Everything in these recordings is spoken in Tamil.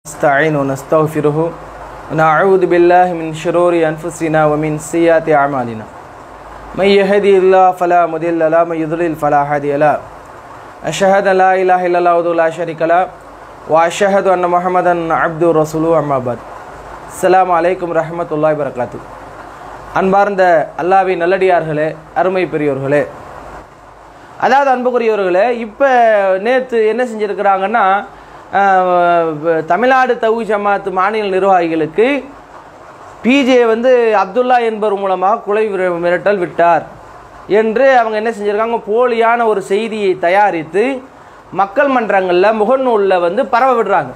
نستعين ونستغفره ونعوذ بالله من شرور أنفسنا ومن سيئات أعمالنا من يهدي الله فلا مضل له من يضلل فلا هادي له أشهد أن لا إله إلا الله وحده لا شريك له وأشهد أن محمدا عبده ورسوله أما بعد السلام عليكم ورحمة الله وبركاته அன்பார்ந்த அல்லாவின் நல்லடியார்களே அருமை பெரியோர்களே அதாவது அன்புக்குரியவர்களே இப்போ நேற்று என்ன செஞ்சுருக்கிறாங்கன்னா ஆஹ், தமிழ்நாடு தவு ஜமாத் மாநில நிர்வாகிகளுக்கு பிஜே வந்து அப்துல்லா என்பவர் மூலமாக கொலை மிர- மிரட்டல் விட்டார் என்று அவங்க என்ன செஞ்சுருக்காங்க போலியான ஒரு செய்தியை தயாரித்து மக்கள் மன்றங்களில் முகநூலில் வந்து பரவ விடுறாங்க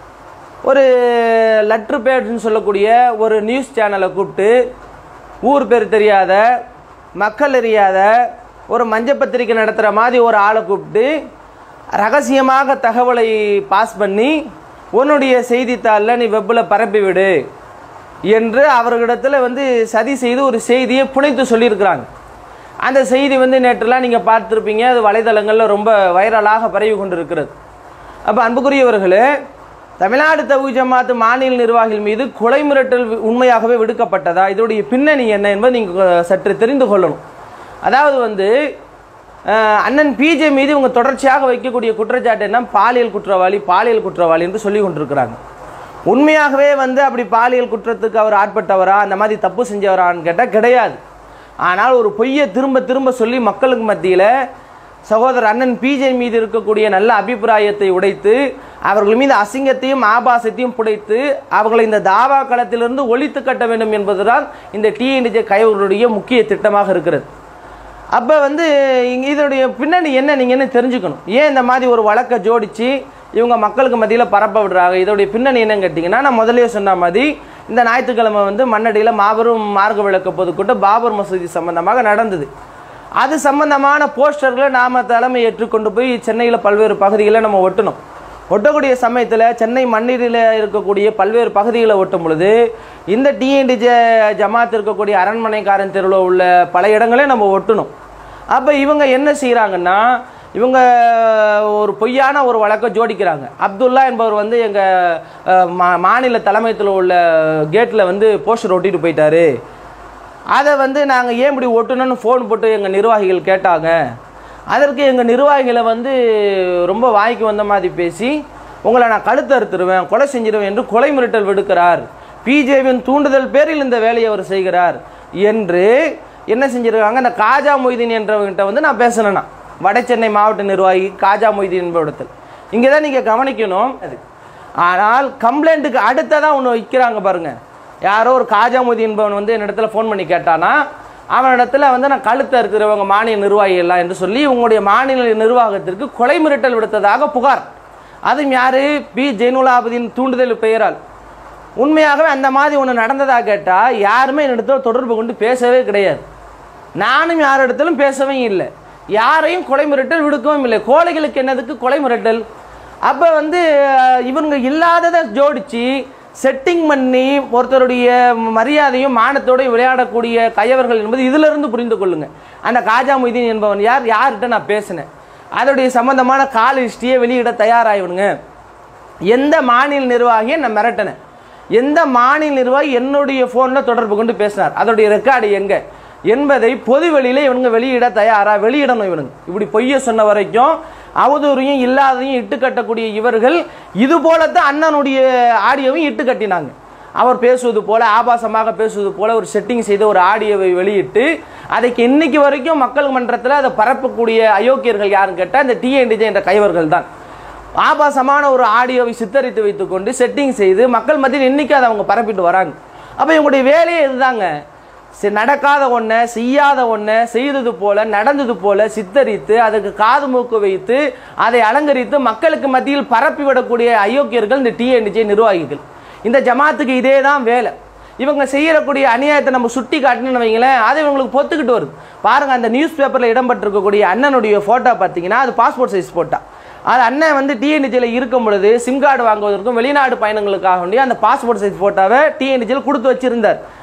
ஒரு லட்ரு பேட்னு சொல்லக்கூடிய ஒரு நியூஸ் சேனலை கூப்பிட்டு ஊர் பேர் தெரியாத மக்கள் அறியாத ஒரு மஞ்ச பத்திரிக்கை நடத்துகிற மாதிரி ஒரு ஆளை கூப்பிட்டு ரகசியமாக தகவலை பாஸ் பண்ணி உன்னுடைய செய்தித்தாளில் நீ வெப்பில் பரப்பி விடு என்று அவர்களிடத்தில் வந்து சதி செய்து ஒரு செய்தியை புனைத்து சொல்லியிருக்கிறாங்க அந்த செய்தி வந்து நேற்றுலாம் நீங்கள் பார்த்துருப்பீங்க அது வலைதளங்களில் ரொம்ப வைரலாக பரவி கொண்டிருக்கிறது அப்போ அன்புக்குரியவர்களே தமிழ்நாடு தவு ஜமாத்து மாநில நிர்வாகிகள் மீது கொலை மிரட்டல் வி- உண்மையாகவே விடுக்கப்பட்டதா இதோடைய பின்னணி என்ன என்பதை நீங்கள் சற்று தெரிந்து கொள்ளணும் அதாவது வந்து அஹ், அண்ணன் பிஜே மீது இவங்க தொடர்ச்சியாக வைக்கக்கூடிய குற்றச்சாட்டு என்ன பாலியல் குற்றவாளி பாலியல் குற்றவாளி என்று சொல்லி கொண்டிருக்கிறாங்க உண்மையாகவே வந்து அப்படி பாலியல் குற்றத்துக்கு அவர் ஆட்பட்டவரா அந்த மாதிரி தப்பு செஞ்சவரான்னு கேட்டால் கிடையாது ஆனால் ஒரு பொய்யை திரும்ப திரும்ப சொல்லி மக்களுக்கு மத்தியில் சகோதரர் அண்ணன் பிஜே மீது இருக்கக்கூடிய நல்ல அபிப்பிராயத்தை உடைத்து அவர்கள் மீது அசிங்கத்தையும் ஆபாசத்தையும் புடைத்து அவர்களை இந்த தாவா களத்திலிருந்து ஒழித்து கட்ட வேண்டும் என்பதுதான் இந்த டிஎன்டிஜே கைவர்களுடைய முக்கிய திட்டமாக இருக்கிறது அப்போ வந்து இங்க இதோடைய பின்னணி என்ன நீங்கள் என்ன தெரிஞ்சுக்கணும் ஏன் இந்த மாதிரி ஒரு வழக்கை ஜோடிச்சு இவங்க மக்களுக்கு மத்தியில் பரப்ப விடுறாங்க இதோடைய பின்னணி என்னன்னு கேட்டிங்கன்னா நான் முதல்லயே சொன்ன மாதிரி இந்த ஞாயிற்றுக்கிழமை வந்து மண்ணடியில் மாபெரும் மார்க்க விளக்க பொதுக்கூட்டம் பாபர் மசூதி சம்பந்தமாக நடந்தது அது சம்பந்தமான போஸ்டர்களை நாம் தலைமை ஏற்றுக்கொண்டு போய் சென்னையில் பல்வேறு பகுதிகளில் நம்ம ஒட்டணும் ஒட்டக்கூடிய சமயத்தில் சென்னை மண்ணீரில் இருக்கக்கூடிய பல்வேறு பகுதிகளை ஒட்டும் பொழுது இந்த டிஎன்டிஜே ஜமாத் இருக்கக்கூடிய அரண்மனைக்காரன் தெருவில் உள்ள பல இடங்களே நம்ம ஒட்டணும் அப்போ இவங்க என்ன செய்கிறாங்கன்னா இவங்க ஒரு பொய்யான ஒரு வழக்கை ஜோடிக்கிறாங்க அப்துல்லா என்பவர் வந்து எங்கள் மாநில தலைமையத்தில் உள்ள கேட்டில் வந்து போஸ்டர் ஒட்டிட்டு போயிட்டாரு அதை வந்து நாங்கள் ஏன் இப்படி ஒட்டணும்னு ஃபோன் போட்டு எங்கள் நிர்வாகிகள் கேட்டாங்க அதற்கு எங்கள் நிர்வாகிகளை வந்து ரொம்ப வாய்க்கு வந்த மாதிரி பேசி உங்களை நான் கழுத்து அறுத்துருவேன் கொலை செஞ்சிருவேன் என்று கொலை மிரட்டல் விடுக்கிறார் பிஜேவின் தூண்டுதல் பேரில் இந்த வேலையை அவர் செய்கிறார் என்று என்ன செஞ்சிருக்காங்க இந்த காஜா மொய்தீன் என்றவங்கிட்ட வந்து நான் பேசினேன்னா வட சென்னை மாவட்ட நிர்வாகி காஜா மொய்தீன் என்பவரிடத்தில் இங்கே தான் நீங்கள் கவனிக்கணும் அது ஆனால் கம்ப்ளைண்ட்டுக்கு அடுத்ததான் ஒன்று வைக்கிறாங்க பாருங்க யாரோ ஒரு காஜாமுதி என்பவன் வந்து என்னிடத்துல ஃபோன் பண்ணி கேட்டானா அவனிடத்துல வந்து நான் கழுத்தை இருக்கிறவங்க மாநில நிர்வாகி எல்லாம் என்று சொல்லி உங்களுடைய மாநில நிர்வாகத்திற்கு கொலை மிரட்டல் விடுத்ததாக புகார் அதுவும் யாரு பி ஜெயினுலாபதியின் தூண்டுதல் பெயரால் உண்மையாகவே அந்த மாதிரி ஒன்று நடந்ததாக கேட்டால் யாருமே என்னிடத்துல தொடர்பு கொண்டு பேசவே கிடையாது நானும் யாரிடத்திலும் பேசவே இல்லை யாரையும் கொலை மிரட்டல் விடுக்கவும் இல்லை கோழைகளுக்கு என்னதுக்கு கொலை மிரட்டல் அப்போ வந்து அஹ், இவங்க இல்லாததை ஜோடிச்சு செட்டிங் பண்ணி ஒருத்தருடைய மரியாதையும் மானத்தோடையும் விளையாடக்கூடிய கயவர்கள் என்பது இதிலிருந்து புரிந்து கொள்ளுங்க அந்த காஜா மொய்தீன் என்பவன் யார் யார்கிட்ட நான் பேசினேன் அதோடைய சம்பந்தமான கால் ஹிஸ்டியை வெளியிட தயாராகிவிடுங்க எந்த மாநில நிர்வாகியை நான் மிரட்டினேன் எந்த மாநில நிர்வாகி என்னுடைய ஃபோனில் தொடர்பு கொண்டு பேசினார் அதோடைய ரெக்கார்டு எங்க என்பதை பொது வெளியில இவனுங்க வெளியிட தயாரா வெளியிடணும் இவனுங்க இப்படி பொய்ய சொன்ன வரைக்கும் அவதூறையும் இல்லாதையும் இட்டு கட்டக்கூடிய இவர்கள் இது போலத்தான் அண்ணனுடைய ஆடியோவையும் இட்டு கட்டினாங்க அவர் பேசுவது போல ஆபாசமாக பேசுவது போல ஒரு செட்டிங் செய்த ஒரு ஆடியோவை வெளியிட்டு அதைக்கு இன்னைக்கு வரைக்கும் மக்கள் மன்றத்தில் அதை பரப்பக்கூடிய அயோக்கியர்கள் யாருன்னு கேட்டால் இந்த டிஎன்டிஜே என்ற கைவர்கள் தான் ஆபாசமான ஒரு ஆடியோவை சித்தரித்து வைத்துக்கொண்டு செட்டிங் செய்து மக்கள் மத்தியில் இன்னைக்கு அதை அவங்க பரப்பிட்டு வராங்க அப்போ இவங்களுடைய வேலையே இதுதாங்க சி- நடக்காத ஒன்றை செய்யாத ஒன்றை செய்தது போல நடந்தது போல சித்தரித்து அதுக்கு காது மூக்கு வைத்து அதை அலங்கரித்து மக்களுக்கு மத்தியில் பரப்பி விடக்கூடிய அயோக்கியர்கள் இந்த டிஎன்டிஜே நிர்வாகிகள் இந்த ஜமாத்துக்கு இதே தான் வேலை இவங்க செய்யக்கூடிய அநியாயத்தை நம்ம சுட்டி காட்டணும்னு வைங்களேன் அது இவங்களுக்கு பொத்துக்கிட்டு வருது பாருங்க அந்த நியூஸ் பேப்பரில் இடம்பெற்றிருக்கக்கூடிய அண்ணனுடைய ஃபோட்டோ பார்த்தீங்கன்னா அது பாஸ்போர்ட் சைஸ் ஃபோட்டோ அது அண்ணன் வந்து டிஎன்டிஜியில் இருக்கும் பொழுது சிம் கார்டு வாங்குவதற்கும் வெளிநாடு பயணங்களுக்காக வேண்டிய அந்த பாஸ்போர்ட் சைஸ் ஃபோட்டோவை டிஎன்டிஜியில் கொடுத்து வச்சிருந்தார்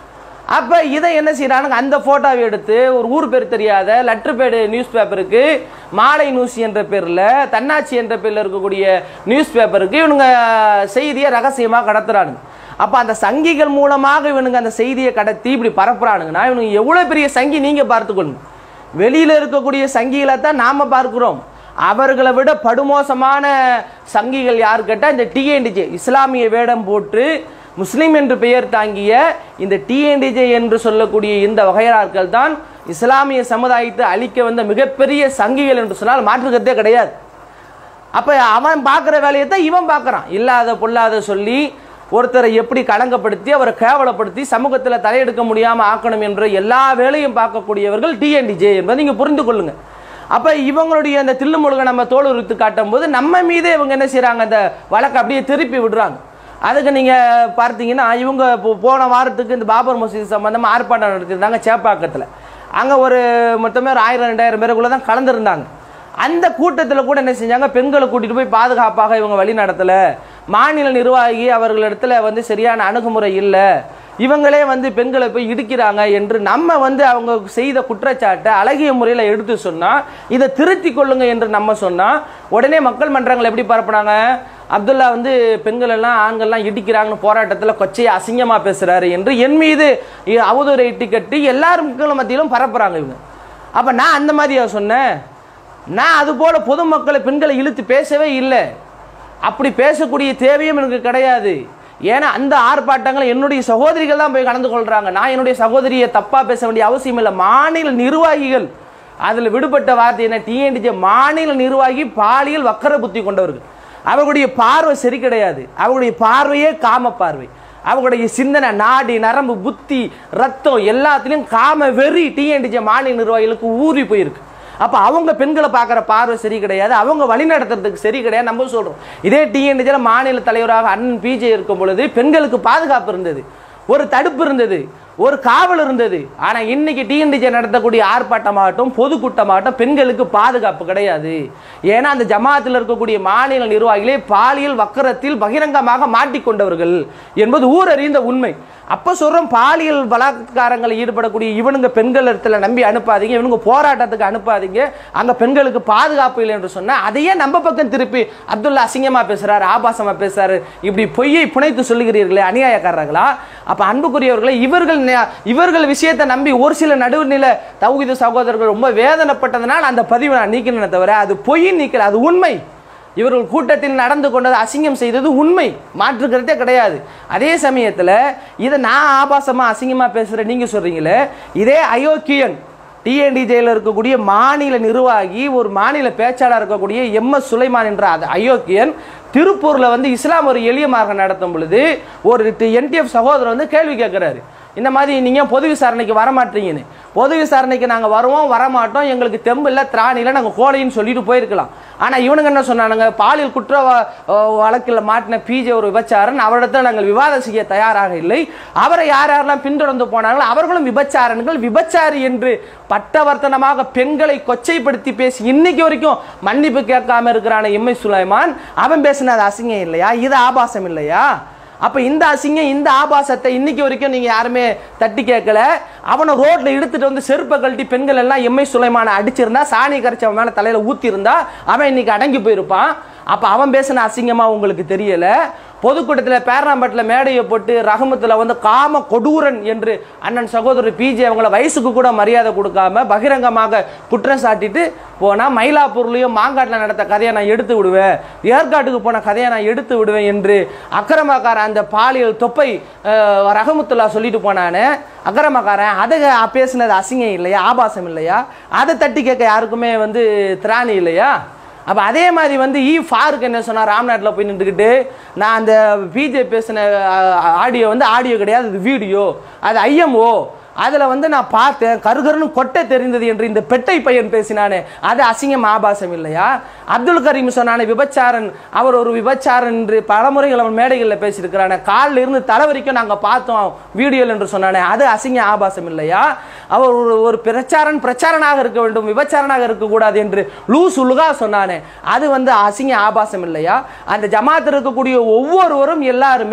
அப்போ இதை என்ன செய்கிறானுங்க அந்த ஃபோட்டோவை எடுத்து ஒரு ஊர் பேர் தெரியாத லெட்டர்பேடு நியூஸ் பேப்பருக்கு மாலை நியூஸ் என்ற பேரில் தன்னாட்சி என்ற பேரில் இருக்கக்கூடிய நியூஸ் பேப்பருக்கு இவனுங்க செய்தியை ரகசியமாக கடத்துறானுங்க அப்போ அந்த சங்கிகள் மூலமாக இவனுங்க அந்த செய்தியை கடத்தி இப்படி பரப்புறானுங்கன்னா இவனுங்க எவ்வளோ பெரிய சங்கி நீங்கள் பார்த்துக்கொள்ளுங்க வெளியில் இருக்கக்கூடிய சங்கிகளை தான் நாம் பார்க்கிறோம் அவர்களை விட படுமோசமான சங்கிகள் யார் கேட்டால் இந்த டிஎன்டிஜே இஸ்லாமிய வேடம் போட்டு முஸ்லீம் என்று பெயர் தாங்கிய இந்த டிஎன்டிஜே என்று சொல்லக்கூடிய இந்த வகையார்கள் தான் இஸ்லாமிய சமுதாயத்தை அழிக்க வந்த மிகப்பெரிய சங்கிகள் என்று சொன்னால் மாற்றுக்கிறதே கிடையாது அப்போ அவன் பார்க்குற வேலையை தான் இவன் பார்க்குறான் இல்லாத பொல்லாத சொல்லி ஒருத்தரை எப்படி களங்கப்படுத்தி அவரை கேவலப்படுத்தி சமூகத்தில் தலையெடுக்க முடியாமல் ஆக்கணும் என்ற எல்லா வேலையும் பார்க்கக்கூடியவர்கள் டிஎன்டிஜே என்பதை நீங்கள் புரிந்து கொள்ளுங்க அப்போ இவங்களுடைய அந்த தில்லுமுழுக நம்ம தோல் உரித்து காட்டும் போது நம்ம மீதே இவங்க என்ன செய்கிறாங்க அந்த வழக்கை அப்படியே திருப்பி விடுறாங்க அதுக்கு நீங்கள் பார்த்தீங்கன்னா இவங்க போ- போன வாரத்துக்கு இந்த பாபர் மசூதி சம்பந்தமாக ஆர்ப்பாட்டம் நடத்தியிருந்தாங்க சேப்பாக்கத்தில் அங்கே ஒரு மொத்தமே ஒரு ஆயிரம் ரெண்டாயிரம் பேருக்குள்ளே தான் கலந்துருந்தாங்க அந்த கூட்டத்தில் கூட என்ன செஞ்சாங்க பெண்களை கூட்டிட்டு போய் பாதுகாப்பாக இவங்க வழி நடத்தல மாநில நிர்வாகி அவர்களிடத்துல வந்து சரியான அணுகுமுறை இல்லை இவங்களே வந்து பெண்களை போய் இடிக்கிறாங்க என்று நம்ம வந்து அவங்க செய்த குற்றச்சாட்டை அழகிய முறையில் எடுத்து சொன்னால் இதை திருத்தி கொள்ளுங்க என்று நம்ம சொன்னால் உடனே மக்கள் மன்றங்கள் எப்படி பரப்புனாங்க அப்துல்லா வந்து பெண்கள் எல்லாம் ஆண்கள்லாம் இடிக்கிறாங்கன்னு போராட்டத்தில் கொச்சையை அசிங்கமாக பேசுகிறாரு என்று என் மீது இ- அவதூறை இட்டி கட்டி எல்லாரும் மக்கள் மத்தியிலும் பரப்புறாங்க இவங்க அப்போ நான் அந்த மாதிரியா சொன்னேன் நான் அது போல பொதுமக்களை பெண்களை இழுத்து பேசவே இல்லை அப்படி பேசக்கூடிய தேவையும் எனக்கு கிடையாது ஏன்னா அந்த ஆர்ப்பாட்டங்களை என்னுடைய சகோதரிகள் தான் போய் கலந்து கொள்றாங்க நான் என்னுடைய சகோதரியை தப்பா பேச வேண்டிய அவசியம் இல்லை மாநில நிர்வாகிகள் அதில் விடுபட்ட வார்த்தை என்ன டிஎன்டிஜே மாநில நிர்வாகி பாலியல் வக்கர புத்தி கொண்டவர்கள் அவர்களுடைய பார்வை சரி கிடையாது அவர்களுடைய பார்வையே காம பார்வை அவங்களுடைய சிந்தனை நாடி நரம்பு புத்தி ரத்தம் எல்லாத்துலேயும் காம வெறி டிஎன்டிஜே மாநில நிர்வாகிகளுக்கு ஊறி போயிருக்கு அப்போ அவங்க பெண்களை பார்க்குற பார்வை சரி கிடையாது அவங்க வழி நடத்துறதுக்கு சரி கிடையாது நம்ம சொல்கிறோம் இதே டிஎன்டிஜியில் மாநில தலைவராக அண்ணன் பிஜே இருக்கும் பொழுது பெண்களுக்கு பாதுகாப்பு இருந்தது ஒரு தடுப்பு இருந்தது ஒரு காவல் இருந்தது ஆனால் இன்னைக்கு டிஎன்டிஜே நடத்தக்கூடிய ஆர்ப்பாட்டமாகட்டும் பொதுக்கூட்டமாகட்டும் பெண்களுக்கு பாதுகாப்பு கிடையாது ஏன்னா அந்த ஜமாத்தில் இருக்கக்கூடிய மாநில நிர்வாகிகளே பாலியல் வக்கரத்தில் பகிரங்கமாக மாட்டிக்கொண்டவர்கள் என்பது ஊரறிந்த உண்மை அப்போ சொல்கிறோம் பாலியல் பலாத்காரங்களில் ஈடுபடக்கூடிய இவனுங்க பெண்கள் இடத்துல நம்பி அனுப்பாதீங்க இவனுங்க போராட்டத்துக்கு அனுப்பாதீங்க அங்கே பெண்களுக்கு பாதுகாப்பு இல்லை என்று சொன்னால் அதையே நம்ம பக்கம் திருப்பி அப்துல்லா அசிங்கமாக பேசுகிறாரு ஆபாசமாக பேசுறாரு இப்படி பொய்யை புனைத்து சொல்லுகிறீர்களே அநியாயக்காரர்களா அப்போ அன்புக்குரியவர்களே இவர்கள் ந- இவர்கள் விஷயத்தை நம்பி ஒரு சில நடுவுநிலை தௌஹீது சகோதரர்கள் ரொம்ப வேதனைப்பட்டதனால் அந்த பதிவை நான் நீக்கினேன் தவிர அது பொய் நீக்கல அது உண்மை இவர்கள் கூட்டத்தில் நடந்து கொண்டது அசிங்கம் செய்தது உண்மை மாற்றுக்கிறதே கிடையாது அதே சமயத்தில் இதை நான் ஆபாசமாக அசிங்கமாக பேசுகிறேன் நீங்கள் சொல்கிறீங்களே இதே அயோக்கியன் டிஎன்டிஜேயில் இருக்கக்கூடிய மாநில நிர்வாகி ஒரு மாநில பேச்சாளர் இருக்கக்கூடிய எம் எஸ் சுலைமான் என்ற அது அயோக்கியன் திருப்பூரில் வந்து இஸ்லாம் ஒரு எளிய மார்க்கம் நடத்தும் பொழுது ஒரு என்டிஎஃப் சகோதரர் வந்து கேள்வி கேட்குறாரு இந்த மாதிரி நீங்கள் பொது விசாரணைக்கு வர மாட்டீங்கன்னு பொது விசாரணைக்கு நாங்கள் வருவோம் வரமாட்டோம் எங்களுக்கு தெம்பு இல்லை திராணி இல்லை நாங்கள் கோழைன்னு சொல்லிட்டு போயிருக்கலாம் ஆனால் இவனுங்க என்ன சொன்னானுங்க பாலியல் குற்ற வ- வழக்கில் மாட்டின பிஜே ஒரு விபச்சாரன் அவரிடத்தில் நாங்கள் விவாதம் செய்ய தயாராக இல்லை அவரை யார் யாரெல்லாம் பின்தொடர்ந்து போனாங்களோ அவர்களும் விபச்சாரன்கள் விபச்சாரி என்று பட்டவர்த்தனமாக பெண்களை கொச்சைப்படுத்தி பேசி இன்னைக்கு வரைக்கும் மன்னிப்பு கேட்காம இருக்கிறான எம்ஐ சுலைமான் அவன் பேசினது அசிங்கம் இல்லையா இது ஆபாசம் இல்லையா அப்ப இந்த அசிங்கம் இந்த ஆபாசத்தை இன்னைக்கு வரைக்கும் நீங்க யாருமே தட்டி கேட்கல அவனை ரோட்ல இழுத்துட்டு வந்து செருப்பை கழட்டி பெண்கள் எல்லாம் எம்ஐ சுலைமான அடிச்சிருந்தா சாணி கரைச்சி அவன் மேல தலையில ஊத்தி இருந்தா அவன் இன்னைக்கு அடங்கி போயிருப்பான் அப்ப அவன் பேசின அசிங்கமா உங்களுக்கு தெரியல பொதுக்கூட்டத்தில் பேரணாம்பட்டில் மேடையை போட்டு ரகமத்தில் வந்து காம கொடூரன் என்று அண்ணன் சகோதரர் பிஜே அவங்கள வயசுக்கு கூட மரியாதை கொடுக்காம பகிரங்கமாக குற்றம் சாட்டிட்டு போனால் மயிலாப்பூர்லேயும் மாங்காட்டில் நடத்த கதையை நான் எடுத்து விடுவேன் ஏற்காட்டுக்கு போன கதையை நான் எடுத்து விடுவேன் என்று அக்கிரமக்காரன் அந்த பாலியல் தொப்பை அஹ், ரஹமத்துல்லா சொல்லிட்டு போனானே அக்கிரமக்காரன் அதை பேசினது அசிங்கம் இல்லையா ஆபாசம் இல்லையா அதை தட்டி கேட்க யாருக்குமே வந்து திராணி இல்லையா அப்போ அதே மாதிரி வந்து ஈ ஃபாருக்கு என்ன சொன்னார் ராம்நாட்டில் போய் நின்றுக்கிட்டு நான் அந்த பிஜே பேசின ஆடியோ வந்து ஆடியோ கிடையாது அது வீடியோ அது ஐஎம்ஓ அதில் வந்து நான் பார்த்தேன் கருகருன்னு கொட்டை தெரிந்தது என்று இந்த பெட்டை பையன் பேசினானே அது அசிங்கம் ஆபாசம் இல்லையா அப்துல் கரீம் சொன்னானே விபச்சாரன் அவர் ஒரு விபச்சாரன் என்று பலமுறைகள் அவன் மேடைகளில் பேசியிருக்கிறானே காலில் இருந்து தலை வரைக்கும் நாங்கள் பார்த்தோம் வீடியோவில் என்று சொன்னானே அது அசிங்க ஆபாசம் இல்லையா அவர் ஒரு ஒரு பிரச்சாரன் பிரச்சாரனாக இருக்க வேண்டும் விபச்சாரனாக இருக்கக்கூடாது என்று லூஸ் உலுகா சொன்னானே அது வந்து அசிங்க ஆபாசம் இல்லையா அந்த ஜமாத்தில் இருக்கக்கூடிய ஒவ்வொருவரும் எல்லாருமே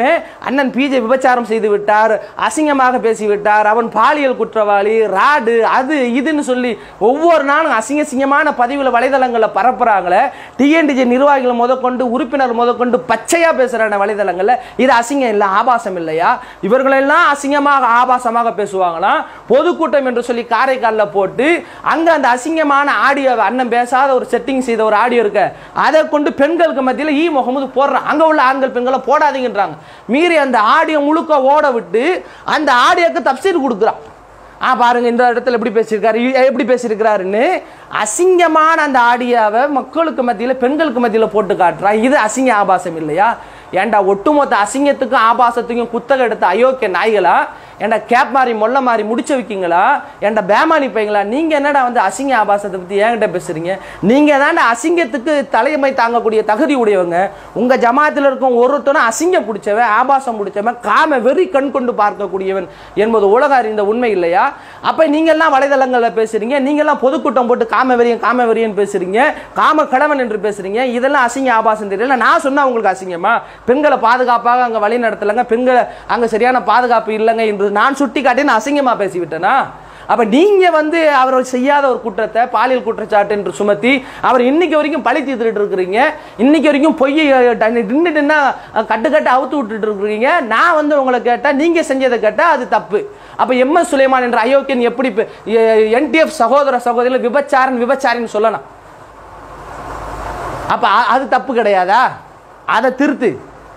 அண்ணன் பிஜே விபச்சாரம் செய்து விட்டார் அசிங்கமாக பேசிவிட்டார் அவன் பாலியல் குற்றவாளி ராடு அது இதுன்னு சொல்லி ஒவ்வொரு நாளும் அசிங்க அசிங்கமான பதிவில் வலைதளங்களில் பரப்புறாங்களே டிஎன்டிஜே நிர்வாகிகள் முதற்கொண்டு உறுப்பினர் முதற்கொண்டு பச்சையாக பேசுகிறான வலைதளங்களில் இது அசிங்கம் இல்லை ஆபாசம் இல்லையா இவர்களெல்லாம் அசிங்கமாக ஆபாசமாக பேசுவாங்களாம் பொதுக்கூட்டம் என்று சொல்லி காரைக்காலில் போட்டு அங்கே அந்த அசிங்கமான ஆடியோ அண்ணன் பேசாத ஒரு செட்டிங் செய்த ஒரு ஆடியோ இருக்க அதை கொண்டு பெண்களுக்கு மத்தியில் ஈ முகமது போடுறான் அங்கே உள்ள ஆண்கள் பெண்களை போடாதீங்கன்றாங்க மீறி அந்த ஆடியோ முழுக்க ஓட விட்டு அந்த ஆடியோக்கு தப்சீர் கொடுக்குறான் ஆ பாருங்க இந்த இடத்துல எப்படி பேசியிருக்காரு இ- எப்படி பேசியிருக்கிறாருன்னு அசிங்கமான அந்த ஆடியோவை மக்களுக்கு மத்தியில் பெண்களுக்கு மத்தியில் போட்டு காட்டுறான் இது அசிங்க ஆபாசம் இல்லையா ஏன்டா ஒட்டுமொத்த அசிங்கத்துக்கும் ஆபாசத்துக்கும் குத்தகை எடுத்த அயோக்கிய நாய்களா ஏன்டா கேப் மாதிரி மொல்ல மாதிரி முடிச்ச வைக்கீங்களா ஏன்டா பேமானி பையங்களா நீங்க என்னடா வந்து அசிங்க ஆபாசத்தை பத்தி என்கிட்ட பேசுறீங்க நீங்க தாண்டா அசிங்கத்துக்கு தலைமை தாங்கக்கூடிய தகுதி உடையவங்க உங்க ஜமாத்தில் இருக்கும் ஒருத்தனும் அசிங்கம் பிடிச்சவன் ஆபாசம் பிடிச்சவன் காம வெறி கண் கொண்டு பார்க்கக்கூடியவன் என்பது உலக அறிந்த உண்மை இல்லையா அப்ப நீங்க எல்லாம் வலைதளங்களில் பேசுறீங்க நீங்க எல்லாம் பொதுக்கூட்டம் போட்டு காம வெறியன் காம வெறியன் பேசுறீங்க காம கடவன் என்று பேசுறீங்க இதெல்லாம் அசிங்க ஆபாசம் தெரியல நான் சொன்னா உங்களுக்கு அசிங்கமா பெண்களை பாதுகாப்பாக அங்க வழி நடத்தலைங்க பெண்களை அங்க சரியான பாதுகாப்பு இல்லைங்க என்று நான் சுட்டி காட்டி நான் அசிங்கமா பேசிவிட்டேனா அப்ப நீங்க வந்து அவர் செய்யாத ஒரு குற்றத்தை பாலியல் குற்றச்சாட்டு என்று சுமத்தி அவர் இன்னைக்கு வரைக்கும் பழி தீர்த்துட்டு இருக்கிறீங்க இன்னைக்கு வரைக்கும் பொய்யை நின்றுட்டுன்னா கட்டு அவுத்து விட்டுட்டு இருக்கிறீங்க நான் வந்து உங்களை கேட்டா நீங்க செஞ்சதை கேட்டா அது தப்பு அப்ப எம் எஸ் சுலைமான் என்ற அயோக்கியன் எப்படி என்டிஎஃப் சகோதர சகோதரிகள் விபச்சாரன் விபச்சாரின்னு சொல்லலாம் அப்ப அ- அது தப்பு கிடையாதா அதை திருத்து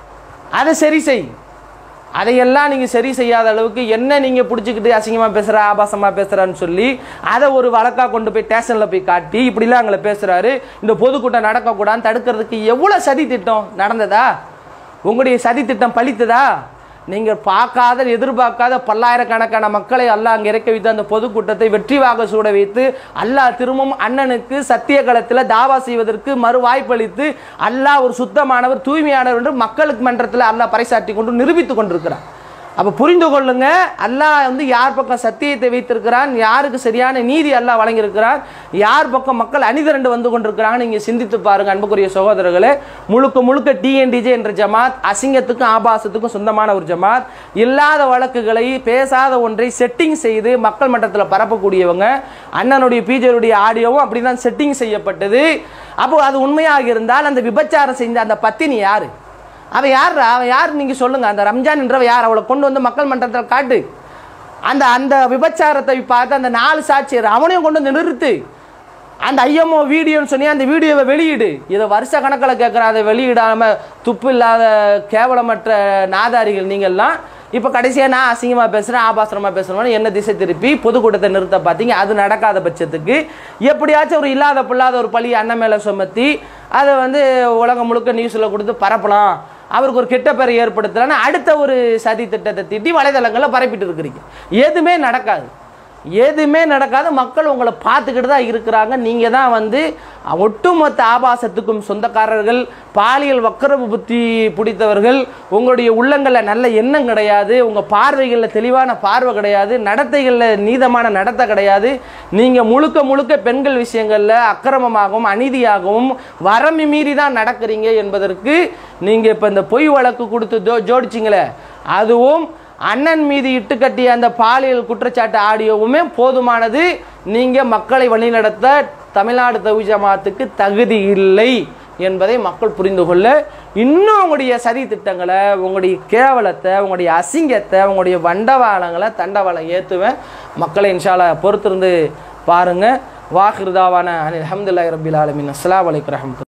அதை சரி செய் அதையெல்லாம் நீங்கள் சரி செய்யாத அளவுக்கு என்ன நீங்கள் பிடிச்சிக்கிட்டு அசிங்கமாக பேசுகிற ஆபாசமாக பேசுகிறான்னு சொல்லி அதை ஒரு வழக்காக கொண்டு போய் ஸ்டேஷனில் போய் காட்டி இப்படிலாம் எங்களை பேசுகிறாரு இந்த பொதுக்கூட்டம் நடக்கக்கூடாதுன்னு தடுக்கிறதுக்கு எவ்வளோ சதி திட்டம் நடந்ததா உங்களுடைய சதி திட்டம் பலித்ததா நீங்கள் பார்க்காத எதிர்பார்க்காத பல்லாயிரக்கணக்கான மக்களை அல்லாஹ் அங்கே இறக்க வைத்து அந்த பொதுக்கூட்டத்தை வெற்றிவாக சூட வைத்து அல்லாஹ் திரும்பவும் அண்ணனுக்கு சத்திய களத்தில் தாவா செய்வதற்கு மறு வாய்ப்பளித்து அல்லாஹ் ஒரு சுத்தமானவர் தூய்மையானவர் என்று மக்களுக்கு மன்றத்தில் அல்லாஹ் பறைசாற்றி கொண்டு நிரூபித்துக் கொண்டிருக்கிறார் அப்போ புரிந்து கொள்ளுங்க அல்லாஹ் வந்து யார் பக்கம் சத்தியத்தை வைத்திருக்கிறான் யாருக்கு சரியான நீதி அல்லாஹ் வழங்கியிருக்கிறான் யார் பக்கம் மக்கள் அணிதிரண்டு வந்து கொண்டிருக்கிறாங்க நீங்கள் சிந்தித்து பாருங்க அன்புக்குரிய சகோதரர்களே முழுக்க முழுக்க டிஎன்டிஜே என்ற ஜமாத் அசிங்கத்துக்கும் ஆபாசத்துக்கும் சொந்தமான ஒரு ஜமாத் இல்லாத வழக்குகளை பேசாத ஒன்றை செட்டிங் செய்து மக்கள் மன்றத்தில் பரப்பக்கூடியவங்க அண்ணனுடைய பிஜேருடைய ஆடியோவும் அப்படி தான் செட்டிங் செய்யப்பட்டது அப்போ அது உண்மையாக இருந்தால் அந்த விபச்சாரம் செஞ்ச அந்த பத்தினி யாரு அவன் யார் அவன் யார் நீங்க சொல்லுங்க அந்த ரம்ஜான் என்றவ யார் அவளை கொண்டு வந்து மக்கள் மன்றத்தில் காட்டு அந்த அந்த விபச்சாரத்தை பார்த்து அந்த நாலு சாட்சியர் அவனையும் கொண்டு வந்து நிறுத்து அந்த ஐஎம்ஓ வீடியோன்னு சொன்னி அந்த வீடியோவை வெளியிடு இதை வருஷ கணக்கில் கேட்குற அதை வெளியிடாம துப்பு இல்லாத கேவலமற்ற நாதாரிகள் நீங்கள்லாம் இப்போ கடைசியாக நான் அசிங்கமாக பேசுகிறேன் ஆபாசனமாக பேசுகிறேன் என்ன திசை திருப்பி பொதுக்கூட்டத்தை நிறுத்த பார்த்தீங்க அது நடக்காத பட்சத்துக்கு எப்படியாச்சும் ஒரு இல்லாத பிள்ளாத ஒரு பழி அண்ணன் மேலே சுமத்தி அதை வந்து உலகம் முழுக்க நியூஸில் கொடுத்து பரப்பலாம் அவருக்கு ஒரு கெட்ட பேரை ஏற்படுத்தலான்னு அடுத்த ஒரு சதி திட்டத்தை திட்டி வலைதளங்களில் பரப்பிட்டு இருக்கிறீங்க எதுவுமே நடக்காது எதுவுமே நடக்காது மக்கள் உங்களை பார்த்துக்கிட்டு தான் இருக்கிறாங்க நீங்கள் தான் வந்து ஒட்டுமொத்த ஆபாசத்துக்கும் சொந்தக்காரர்கள் பாலியல் வக்கரவு புத்தி பிடித்தவர்கள் உங்களுடைய உள்ளங்களில் நல்ல எண்ணம் கிடையாது உங்கள் பார்வைகளில் தெளிவான பார்வை கிடையாது நடத்தைகளில் நீதமான நடத்தை கிடையாது நீங்கள் முழுக்க முழுக்க பெண்கள் விஷயங்களில் அக்கிரமமாகவும் அநீதியாகவும் வரம்பு மீறி தான் நடக்கிறீங்க என்பதற்கு நீங்கள் இப்போ இந்த பொய் வழக்கு கொடுத்து ஜோ ஜோடிச்சிங்களே அதுவும் அண்ணன் மீது இட்டு கட்டிய அந்த பாலியல் குற்றச்சாட்டு ஆடியோவுமே போதுமானது நீங்க மக்களை வழிநடத்த தமிழ்நாடு தவி ஜமாத்துக்கு தகுதி இல்லை என்பதை மக்கள் புரிந்து கொள்ள இன்னும் உங்களுடைய சதி திட்டங்களை உங்களுடைய கேவலத்தை உங்களுடைய அசிங்கத்தை உங்களுடைய வண்டவாளங்களை தண்டவாளம் ஏற்றுவேன் மக்களை இன்ஷால்லா பொறுத்திருந்து பாருங்க வாஹிருதாவான அலமதுல்லாஹி ரபில் ஆலமின் அஸ்ஸலாமு அலைக்கும் ரஹமத்து